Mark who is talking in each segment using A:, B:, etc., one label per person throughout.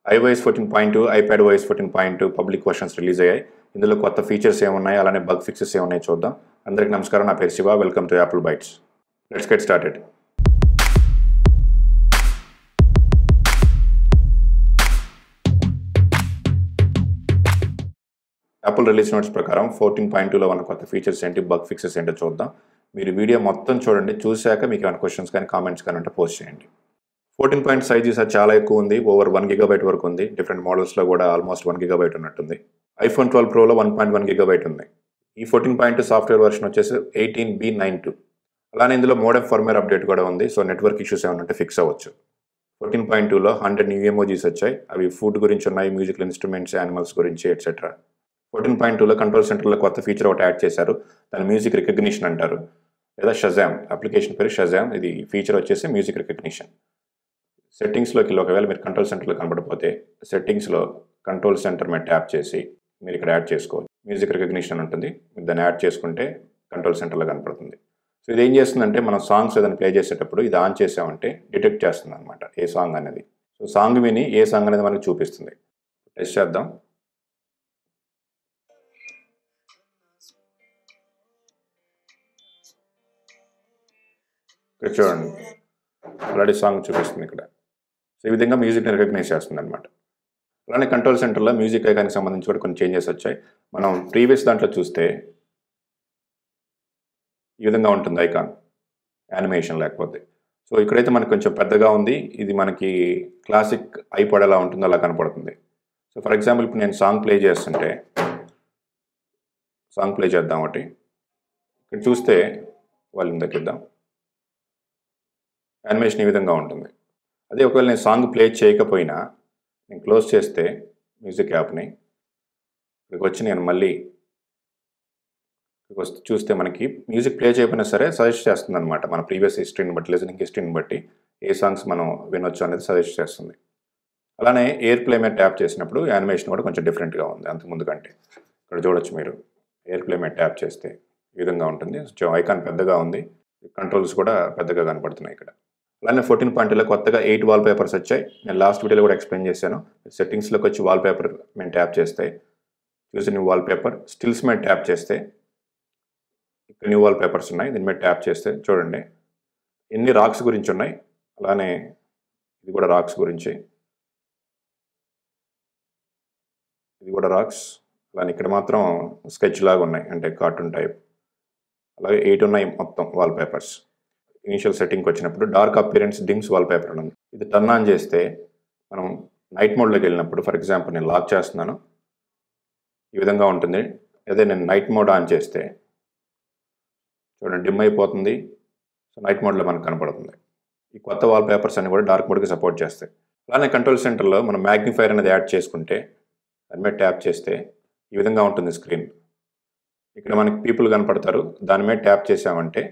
A: IYS fourteen point two iPadOS fourteen point two public questions release అయ్యాయి ఇందులో కొత్త features ఏమున్నాయి అలానే బగ్ ఫిక్సెస్ ఏమున్నాయి చూద్దాం అందరికీ నమస్కారం నా పేరు Shiva welcome to Apple Bytes let's get started Apple release notes ప్రకారం ఫోర్టీన్ పాయింట్ టూలో ఉన్న కొత్త ఫీచర్స్ ఏంటి బగ్ ఫిక్సెస్ ఏంటో చూద్దాం మీరు వీడియో మొత్తం చూడండి చూశాక మీకు ఏమైనా క్వశ్చన్స్ కానీ కామెంట్స్ కానీ ఉంటే పోస్ట్ చేయండి ఫోర్టీన్ పాయింట్ సైజ్ ఈసారి చాలా ఎక్కువ ఉంది ఓవర్ వన్ గిగాబైట్ వరకు ఉంది డిఫరెంట్ మోడల్స్లో కూడా ఆల్మోస్ట్ వన్ గిగాబైట్ ఉన్నట్టుంది ఐఫోన్ ట్వెల్వ్ ప్రోలో వన్ పాయింట్ వన్ గిగాబైట్ ఉంది ఈ ఫోర్టీన్ పాయింట్ సాఫ్ట్వేర్ వర్షన్ వచ్చేసి ఎయిటీన్ బి నైన్ టూ అలానే ఇందులో మోడెం ఫర్మేర్ అప్డేట్ కూడా ఉంది సో నెట్వర్క్ ఇష్యూస్ ఏమైనా ఉంటే ఫిక్స్ అవ్వచ్చు ఫోర్టీన్ పాయింట్ టూలో హండ్రెడ్ న్యూ ఎమోజీస్ వచ్చాయి అవి ఫుడ్ గురించి ఉన్నాయి మ్యూజికల్ ఇన్స్ట్రుమెంట్స్ యానిమల్స్ గురించి ఎట్సెట్రా ఫోర్టీన్ పాయింట్ టూలో కంట్రోల్ సెంటర్లో కొత్త ఫీచర్ ఒకటి యాడ్ చేశారు దాని మ్యూజిక్ రికగ్నిషన్ అంటారు లేదా షజామ్ అప్లికేషన్ పేరు షజామ్ ఇది ఫీచర్ వచ్చేసి మ్యూజిక్ రికగ్నిషన్ సెట్టింగ్స్లోకి వెళ్ళి ఒకవేళ మీరు కంట్రోల్ సెంటర్లో కనబడిపోతే సెట్టింగ్స్లో కంట్రోల్ సెంటర్ మీద ట్యాప్ చేసి మీరు ఇక్కడ యాడ్ చేసుకోవచ్చు మ్యూజిక్ రికగ్నిషన్ ఉంటుంది మీరు దాన్ని యాడ్ చేసుకుంటే కంట్రోల్ సెంటర్లో కనపడుతుంది సో ఇది ఏం చేస్తుందంటే మనం సాంగ్స్ ఏదైనా ప్లే చేసేటప్పుడు ఇది ఆన్ చేసామంటే డిటెక్ట్ చేస్తుంది అనమాట ఏ సాంగ్ అనేది సో సాంగ్ విని ఏ సాంగ్ అనేది మనకు చూపిస్తుంది టెస్ట్ చేద్దాం ఇక్కడ చూడండి ఆల్రెడీ సాంగ్ చూపిస్తుంది ఇక్కడ సో ఈ విధంగా మ్యూజిక్ని రికగ్నైజ్ చేస్తుంది అనమాట అలానే కంట్రోల్ సెంటర్లో మ్యూజిక్ ఐకానికి సంబంధించి కూడా కొన్ని చేంజెస్ వచ్చాయి మనం ప్రీవియస్ దాంట్లో చూస్తే ఈ విధంగా ఉంటుంది ఐకాన్ యానిమేషన్ లేకపోతే సో ఇక్కడైతే మనకు కొంచెం పెద్దగా ఉంది ఇది మనకి క్లాసిక్ ఐపాడ్ ఎలా ఉంటుందో అలా కనపడుతుంది సో ఫర్ ఎగ్జాంపుల్ ఇప్పుడు నేను సాంగ్ ప్లే చేస్తుంటే సాంగ్ ప్లే చేద్దాం ఒకటి ఇక్కడ చూస్తే వాళ్ళని దక్కిద్దాం యానిమేషన్ ఈ విధంగా ఉంటుంది అదే ఒకవేళ నేను సాంగ్ ప్లే చేయకపోయినా నేను క్లోజ్ చేస్తే మ్యూజిక్ యాప్ని ఇక్కడికి వచ్చి నేను మళ్ళీ ఇక్కడికి వస్తే చూస్తే మనకి మ్యూజిక్ ప్లే చేయకపోయినా సరే సజెస్ట్ చేస్తుంది అనమాట మన ప్రీవియస్ హిస్టరీని బట్టి లిజనింగ్ హిస్టరీని బట్టి ఏ సాంగ్స్ మనం వినొచ్చు అనేది సజెస్ట్ చేస్తుంది అలానే ఎయిర్ ప్లే మీద ట్యాప్ చేసినప్పుడు యానిమేషన్ కూడా కొంచెం డిఫరెంట్గా ఉంది అంతకుముందు కంటే ఇక్కడ చూడొచ్చు మీరు ఎయిర్ ప్లే మీద ట్యాప్ చేస్తే ఈ విధంగా ఉంటుంది కొంచెం ఐకాన్ పెద్దగా ఉంది కంట్రోల్స్ కూడా పెద్దగా కనపడుతున్నాయి ఇక్కడ అలానే ఫోర్టీన్ పాయింట్లో కొత్తగా ఎయిట్ వాల్ పేపర్స్ వచ్చాయి నేను లాస్ట్ వీడియోలో కూడా ఎక్స్ప్లెయిన్ చేశాను సెట్టింగ్స్లోకి వచ్చి వాల్ పేపర్ మేము ట్యాప్ చేస్తే చూసి న్యూ వాల్ పేపర్ స్టిల్స్ మీద ట్యాప్ చేస్తే ఇక్కడ న్యూ వాల్ పేపర్స్ ఉన్నాయి దీని మీద ట్యాప్ చేస్తే చూడండి ఎన్ని రాక్స్ గురించి ఉన్నాయి అలానే ఇది కూడా రాక్స్ గురించి ఇది కూడా రాక్స్ అలానే ఇక్కడ మాత్రం స్కెచ్ లాగా ఉన్నాయి అంటే కార్టూన్ టైప్ అలాగే ఎయిట్ ఉన్నాయి మొత్తం వాల్ పేపర్స్ ఇనిషియల్ సెట్టింగ్కి వచ్చినప్పుడు డార్క్ అపిరెన్స్ డింగ్స్ వాల్ పేపర్ ఉంది ఇది టర్న్ ఆన్ చేస్తే మనం నైట్ మోడ్లోకి వెళ్ళినప్పుడు ఫర్ ఎగ్జాంపుల్ నేను లాక్ చేస్తున్నాను ఈ విధంగా ఉంటుంది అదే నేను నైట్ మోడ్ ఆన్ చేస్తే చూడండి డిమ్ అయిపోతుంది సో నైట్ మోడ్లో మనకు కనపడుతుంది ఈ కొత్త వాల్ పేపర్స్ అన్ని కూడా డార్క్ మోడ్కి సపోర్ట్ చేస్తాయి అలానే కంట్రోల్ సెంటర్లో మనం మ్యాగ్నిఫైర్ అనేది యాడ్ చేసుకుంటే దాని మీద ట్యాప్ చేస్తే ఈ విధంగా ఉంటుంది స్క్రీన్ ఇక్కడ మనకి పీపుల్ కనపడతారు దాని మీద ట్యాప్ చేసామంటే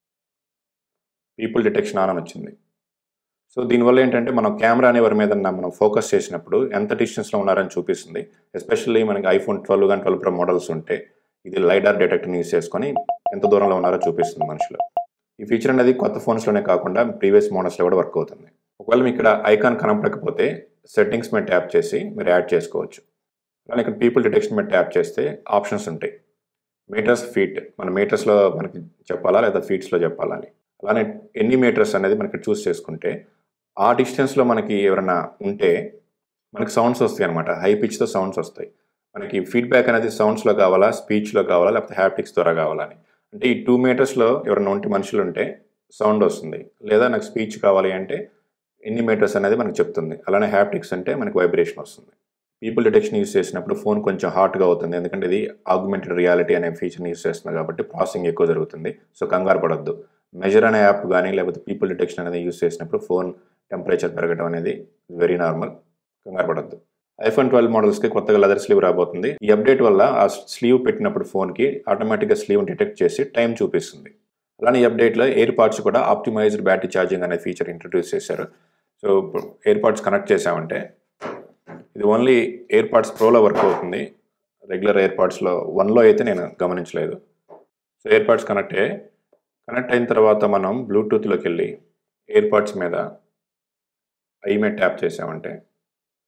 A: పీపుల్ డిటెక్షన్ ఆన్ అని వచ్చింది సో దీనివల్ల ఏంటంటే మనం కెమెరా అనే వారి మీద మనం ఫోకస్ చేసినప్పుడు ఎంత డిస్టెన్స్లో ఉన్నారని చూపిస్తుంది ఎస్పెషల్లీ మనకి ఐఫోన్ ట్వెల్వ్ కానీ ట్వెల్వ్ ప్రో మోడల్స్ ఉంటే ఇది లైడార్ డిటెక్టర్ని యూస్ చేసుకొని ఎంత దూరంలో ఉన్నారో చూపిస్తుంది మనుషులు ఈ ఫీచర్ అనేది కొత్త ఫోన్స్లోనే కాకుండా ప్రీవియస్ మోడల్స్లో కూడా వర్క్ అవుతుంది ఒకవేళ మీకు ఇక్కడ ఐకాన్ కనపడకపోతే సెట్టింగ్స్ మీద ట్యాప్ చేసి మీరు యాడ్ చేసుకోవచ్చు అలానే ఇక్కడ పీపుల్ డిటెక్షన్ మీద ట్యాప్ చేస్తే ఆప్షన్స్ ఉంటాయి మీటర్స్ ఫీట్ మన మీటర్స్లో మనకి చెప్పాలా లేదా ఫీట్స్లో చెప్పాలా అని అలానే ఎన్ని మీటర్స్ అనేది మనకి చూస్ చేసుకుంటే ఆ డిస్టెన్స్లో మనకి ఎవరైనా ఉంటే మనకి సౌండ్స్ వస్తాయి అనమాట హై పిచ్తో సౌండ్స్ వస్తాయి మనకి ఫీడ్బ్యాక్ అనేది సౌండ్స్లో కావాలా స్పీచ్లో కావాలా లేకపోతే హ్యాప్టిక్స్ ద్వారా కావాలని అంటే ఈ టూ మీటర్స్లో ఎవరైనా ఉంటే మనుషులు ఉంటే సౌండ్ వస్తుంది లేదా నాకు స్పీచ్ కావాలి అంటే ఎన్ని మీటర్స్ అనేది మనకు చెప్తుంది అలానే హ్యాప్టిక్స్ అంటే మనకి వైబ్రేషన్ వస్తుంది పీపుల్ డిటెక్షన్ యూస్ చేసినప్పుడు ఫోన్ కొంచెం హాట్గా అవుతుంది ఎందుకంటే ఇది ఆగ్మెంటెడ్ రియాలిటీ అనే ఫీచర్ని యూస్ చేస్తుంది కాబట్టి ప్రాసెసింగ్ ఎక్కువ జరుగుతుంది సో కంగారు పడొద్దు మెజర్ అనే యాప్ కానీ లేకపోతే పీపుల్ డిటెక్షన్ అనేది యూస్ చేసినప్పుడు ఫోన్ టెంపరేచర్ పెరగడం అనేది వెరీ నార్మల్ కంగారు పడొద్దు ఐఫోన్ ట్వెల్వ్ మోడల్స్కి కొత్తగా లెదర్ స్లీవ్ రాబోతుంది ఈ అప్డేట్ వల్ల ఆ స్లీవ్ పెట్టినప్పుడు ఫోన్కి ఆటోమేటిక్గా స్లీవ్ డిటెక్ట్ చేసి టైం చూపిస్తుంది అలానే ఈ అప్డేట్లో ఎయిర్ పాడ్స్ కూడా ఆప్టిమైజ్డ్ బ్యాటరీ ఛార్జింగ్ అనే ఫీచర్ ఇంట్రడ్యూస్ చేశారు సో ఎయిర్ పాడ్స్ కనెక్ట్ చేసామంటే ఇది ఓన్లీ ఎయిర్ పాడ్స్ ప్రోలో వర్క్ అవుతుంది రెగ్యులర్ ఎయిర్ పాడ్స్లో వన్లో అయితే నేను గమనించలేదు సో ఎయిర్ పాడ్స్ కనెక్ట్ అయ్యాయి కనెక్ట్ అయిన తర్వాత మనం బ్లూటూత్లోకి వెళ్ళి ఎయిర్ పాడ్స్ మీద ఐ మీద ట్యాప్ చేసామంటే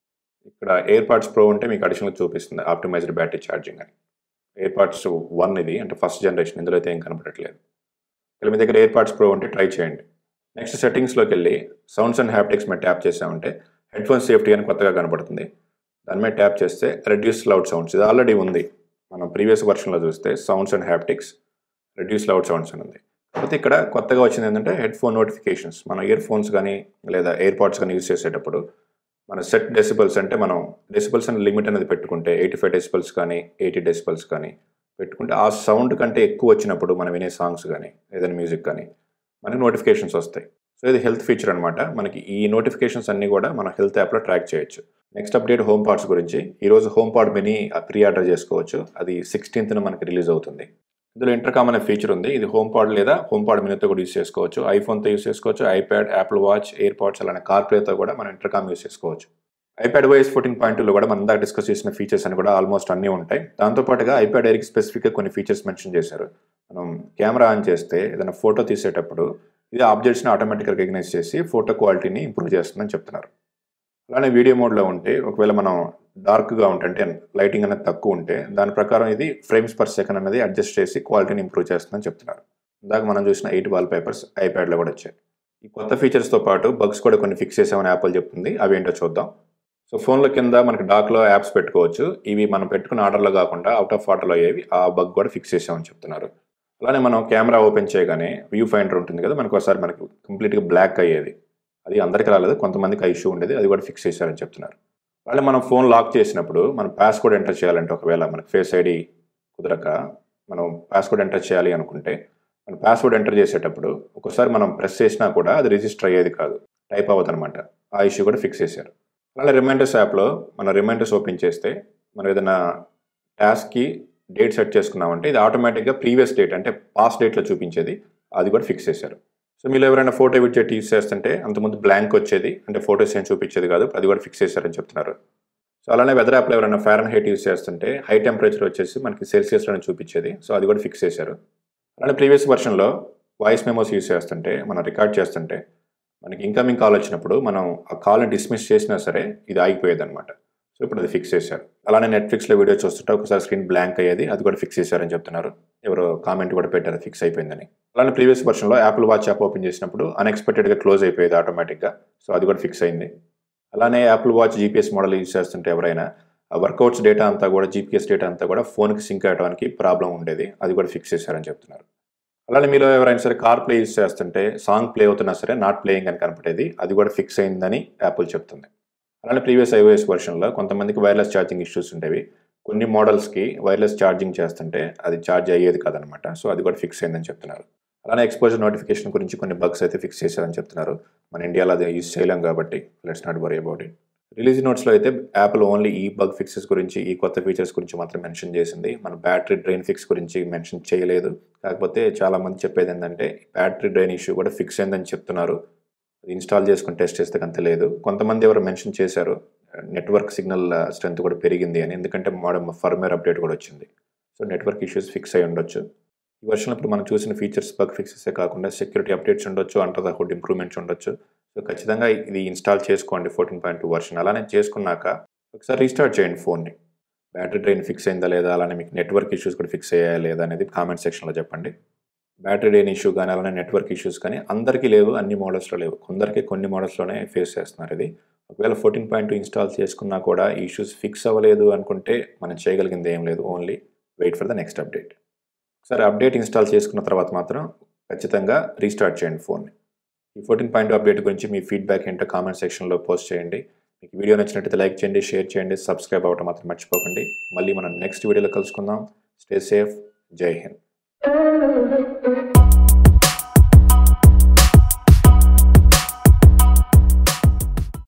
A: ఇక్కడ ఎయిర్ పాడ్స్ ప్రో ఉంటే మీకు అడిషనల్ చూపిస్తుంది ఆప్టిమైజ్డ్ బ్యాటరీ ఛార్జింగ్ అని ఎయిర్ పాడ్స్ వన్ ఇది అంటే ఫస్ట్ జనరేషన్ ఇందులో అయితే ఏం కనపడట్లేదు ఇక్కడ మీ దగ్గర ఎయిర్ పాడ్స్ ప్రో ఉంటే ట్రై చేయండి నెక్స్ట్ సెట్టింగ్స్లోకి వెళ్ళి సౌండ్స్ అండ్ హ్యాప్టిక్స్ మీద ట్యాప్ చేసామంటే హెడ్ ఫోన్ సేఫ్టీ అని కొత్తగా కనపడుతుంది దాని మీద ట్యాప్ చేస్తే రెడ్యూస్ లౌడ్ సౌండ్స్ ఇది ఆల్రెడీ ఉంది మనం ప్రీవియస్ వర్షన్లో చూస్తే sounds and haptics reduce loud sounds అని ఉంది కాకపోతే ఇక్కడ కొత్తగా వచ్చింది ఏంటంటే హెడ్ ఫోన్ నోటిఫికేషన్స్ మన ఇయర్ ఫోన్స్ కానీ లేదా ఎయిర్ పాడ్స్ కానీ యూజ్ చేసేటప్పుడు మన సెట్ డెసిబల్స్ అంటే మనం డెసిబల్స్ అని లిమిట్ అనేది పెట్టుకుంటే ఎయిటీ ఫైవ్ డెసిబల్స్ కానీ ఎయిటీ డెసిబల్స్ కానీ పెట్టుకుంటే ఆ సౌండ్ కంటే ఎక్కువ వచ్చినప్పుడు మనం వినే సాంగ్స్ కానీ ఏదైనా మ్యూజిక్ కానీ మనకి నోటిఫికేషన్స్ వస్తాయి సో ఇది హెల్త్ ఫీచర్ అనమాట మనకి ఈ నోటిఫికేషన్స్ అన్నీ కూడా మన హెల్త్ యాప్లో ట్రాక్ చేయొచ్చు నెక్స్ట్ అప్డేట్ హోమ్ పాడ్స్ గురించి ఈరోజు HomePod mini preorder చేసుకోవచ్చు అది సిక్స్టీన్త్న మనకి రిలీజ్ అవుతుంది ఇందులో ఇంటర్కామ్ అనే ఫీచర్ ఉంది ఇది హోమ్ పాడ్ లేదా హోమ్ పాడ్ మినీతో కూడా యూస్ చేసుకోవచ్చు ఐఫోన్తో యూస్ చేసుకోవచ్చు iPad Apple Watch AirPods అలానే కార్ప్లేతో కూడా మనం ఇంటర్కామ్ యూస్ చేసుకోవచ్చు ఐప్యాడ్ వైఎస్ ఫోర్టీన్ పాయింట్ టూలో కూడా మనం ఇందాక డిస్కస్ చేసిన ఫీచర్స్ అని కూడా ఆల్మోస్ట్ అన్నీ ఉంటాయి దాంతోపాటుగా ఐప్యాడ్ ఎయిర్కి స్పెసిఫిక్గా కొన్ని ఫీచర్స్ మెన్షన్ చేశారు మనం కెమెరా ఆన్ చేస్తే ఏదైనా ఫోటో తీసేటప్పుడు ఇది ఆబ్జెక్ట్స్ని ఆటోమేటిక్గా రికగ్నైజ్ చేసి ఫోటో క్వాలిటీని ఇంప్రూవ్ చేస్తుందని చెప్తున్నారు అలానే వీడియో మోడ్లో ఉంటే ఒకవేళ మనం డార్క్గా ఉంటే అంటే లైటింగ్ అనేది తక్కువ ఉంటే దాని ప్రకారం ఇది ఫ్రేమ్స్ పర్ సెకండ్ అనేది అడ్జస్ట్ చేసి క్వాలిటీని ఇంప్రూవ్ చేస్తుందని చెప్తున్నారు ఇందాక మనం చూసిన ఎయిట్ వాల్ పేపర్స్ ఐప్యాడ్లో కూడా వచ్చాయి ఈ కొత్త ఫీచర్స్తో పాటు బగ్స్ కూడా కొన్ని ఫిక్స్ చేసామని యాపిల్ చెప్తుంది అవి ఏంటో చూద్దాం సో ఫోన్ల కింద మనకి డాక్లో యాప్స్ పెట్టుకోవచ్చు ఇవి మనం పెట్టుకున్న ఆర్డర్లో కాకుండా అవుట్ ఆఫ్ ఆర్డర్లో అయ్యేవి ఆ బగ్ కూడా ఫిక్స్ చేసామని చెప్తున్నారు అలానే మనం కెమెరా ఓపెన్ చేయగానే వ్యూ ఫైండర్ ఉంటుంది కదా మనకు ఒకసారి మనకి కంప్లీట్గా బ్లాక్ అయ్యేది అది అందరికీ రాలేదు కొంతమందికి ఆ ఇష్యూ ఉండేది అది కూడా ఫిక్స్ చేశారని చెప్తున్నారు అలానే మనం ఫోన్ లాక్ చేసినప్పుడు మనం పాస్కోడ్ ఎంటర్ చేయాలంటే ఒకవేళ మనకి ఫేస్ ఐడి కుదరక మనం పాస్కోడ్ ఎంటర్ చేయాలి అనుకుంటే మనం పాస్వర్డ్ ఎంటర్ చేసేటప్పుడు ఒకసారి మనం ప్రెస్ చేసినా కూడా అది రిజిస్టర్ అయ్యేది కాదు టైప్ అవ్వదు అనమాట ఆ ఇష్యూ కూడా ఫిక్స్ చేశారు అలానే రిమైండర్స్ యాప్లో మన రిమైండర్స్ ఓపెన్ చేస్తే మనం ఏదైనా టాస్క్కి డేట్ సెట్ చేసుకున్నామంటే ఇది ఆటోమేటిక్గా ప్రీవియస్ డేట్ అంటే పాస్ట్ డేట్లో చూపించేది అది కూడా ఫిక్స్ చేశారు సో మీరు ఎవరైనా ఫోటో విడ్జెట్ యూస్ చేస్తుంటే అంతకుముందు బ్లాంక్ వచ్చేది అంటే ఫోటోస్ ఏం చూపించేది కాదు అది కూడా ఫిక్స్ చేశారని చెప్తున్నారు సో అలానే వెదర్ యాప్లో ఎవరైనా ఫారెన్ హైట్ యూస్ చేస్తుంటే హై టెంపరేచర్ వచ్చేసి మనకి సెల్సియస్లోనే చూపించేది సో అది కూడా ఫిక్స్ చేశారు అలానే ప్రీవియస్ వర్షన్లో వాయిస్ మెమోస్ యూస్ చేస్తుంటే మనం రికార్డ్ చేస్తుంటే మనకి ఇన్కమింగ్ కాల్ వచ్చినప్పుడు మనం ఆ కాల్ని డిస్మిస్ చేసినా సరే ఇది ఆగిపోయేది అనమాట సో ఇప్పుడు అది ఫిక్స్ చేశారు అలానే నెట్ఫ్లిక్స్లో వీడియో చూస్తుంటే ఒకసారి స్క్రీన్ బ్లాంక్ అయ్యేది అది కూడా ఫిక్స్ చేశారని చెప్తున్నారు ఎవరో కామెంట్ కూడా పెట్టారు ఫిక్స్ అయిపోయిందని అలానే ప్రీవియస్ వర్షన్లో యాపిల్ వాచ్ యాప్ ఓపెన్ చేసినప్పుడు అన్ఎక్స్పెక్టెడ్గా క్లోజ్ అయిపోయేది ఆటోమేటిక్గా సో అది కూడా ఫిక్స్ అయింది అలానే Apple Watch GPS model use చేస్తుంటే ఎవరైనా ఆ వర్కౌట్స్ డేటా అంతా కూడా జీపీఎస్ డేటా అంతా కూడా ఫోన్కి సింక్ అవ్వడానికి ప్రాబ్లం ఉండేది అది కూడా ఫిక్స్ చేశారని చెప్తున్నారు అలానే మీలో ఎవరైనా సరే కార్ ప్లే యూజ్ చేస్తుంటే సాంగ్ ప్లే అవుతున్నా సరే నాట్ ప్లేయింగ్ అని కనపడేది అది కూడా ఫిక్స్ అయిందని యాపిల్ చెప్తుంది అలానే ప్రీవియస్ ఐఓఎస్ వర్షన్లో కొంతమందికి వైర్లెస్ ఛార్జింగ్ ఇష్యూస్ ఉండేవి కొన్ని మోడల్స్కి వైర్లెస్ ఛార్జింగ్ చేస్తుంటే అది ఛార్జ్ అయ్యేది కాదనమాట సో అది కూడా ఫిక్స్ అయిందని చెప్తున్నారు అలానే ఎక్స్పోజర్ నోటిఫికేషన్ గురించి కొన్ని బగ్స్ అయితే ఫిక్స్ చేశారని చెప్తున్నారు మన ఇండియాలో అది యూజ్ చేయలేం కాబట్టి let's not worry about it release నోట్స్లో అయితే యాపిల్ ఓన్లీ ఈ బగ్ ఫిక్సెస్ గురించి ఈ కొత్త ఫీచర్స్ గురించి మాత్రం మెన్షన్ చేసింది మన బ్యాటరీ డ్రైన్ ఫిక్స్ గురించి మెన్షన్ చేయలేదు కాకపోతే చాలా మంది చెప్పేది ఏంటంటే బ్యాటరీ డ్రైన్ ఇష్యూ కూడా ఫిక్స్ అయిందని చెప్తున్నారు అది ఇన్స్టాల్ చేసుకుని టెస్ట్ చేస్తే అంత లేదు కొంతమంది ఎవరు మెన్షన్ చేశారు నెట్వర్క్ సిగ్నల్ స్ట్రెంత్ కూడా పెరిగింది అని ఎందుకంటే మోడల్ ఫర్మేర్ అప్డేట్ కూడా వచ్చింది సో నెట్వర్క్ ఇష్యూస్ ఫిక్స్ అయి ఉండొచ్చు ఈ వర్షన్ ఇప్పుడు మనం చూసిన ఫీచర్స్ బగ్ ఫిక్సెసే కాకుండా సెక్యూరిటీ అప్డేట్స్ ఉండొచ్చు అంటర్ హుడ్ ఇంప్రూవ్మెంట్స్ ఉండొచ్చు సో ఖచ్చితంగా ఇది ఇన్స్టాల్ చేసుకోండి ఫోర్టీన్ పాయింట్ టూ వర్షన్ అలానే చేసుకున్నాక ఒకసారి రీస్టార్ట్ చేయండి ఫోన్ని బ్యాటరీ డ్రైన్ ఫిక్స్ అయిందా లేదా అలానే మీకు నెట్వర్క్ ఇష్యూస్ కూడా ఫిక్స్ అయ్యాయా లేదా అనేది కామెంట్ సెక్షన్లో చెప్పండి బ్యాటరీ డ్రైన్ ఇష్యూ కానీ అలానే నెట్వర్క్ ఇష్యూస్ కానీ అందరికీ లేవు అన్ని మోడల్స్లో లేవు కొందరికి కొన్ని మోడల్స్లోనే ఫేస్ చేస్తున్నారు ఇది ఒకవేళ ఫోర్టీన్ పాయింట్ టూ ఇన్స్టాల్ చేసుకున్నా కూడా ఈ ఇష్యూస్ ఫిక్స్ అవ్వలేదు అనుకుంటే మనం చేయగలిగింది ఏం లేదు only wait for the next update ఒకసారి అప్డేట్ ఇన్స్టాల్ చేసుకున్న తర్వాత మాత్రం ఖచ్చితంగా రీస్టార్ట్ చేయండి ఫోన్ని ఈ ఫోర్టీన్ పాయింట్ అప్డేట్ గురించి మీ ఫీడ్బ్యాక్ ఏంటో కామెంట్ సెక్షన్లో పోస్ట్ చేయండి మీకు వీడియో నచ్చినట్టయితే లైక్ చేయండి షేర్ చేయండి సబ్స్క్రైబ్ అవ్వడం మాత్రం మర్చిపోకండి మళ్ళీ మనం నెక్స్ట్ వీడియోలో కలుసుకుందాం స్టే సేఫ్ జై హింద్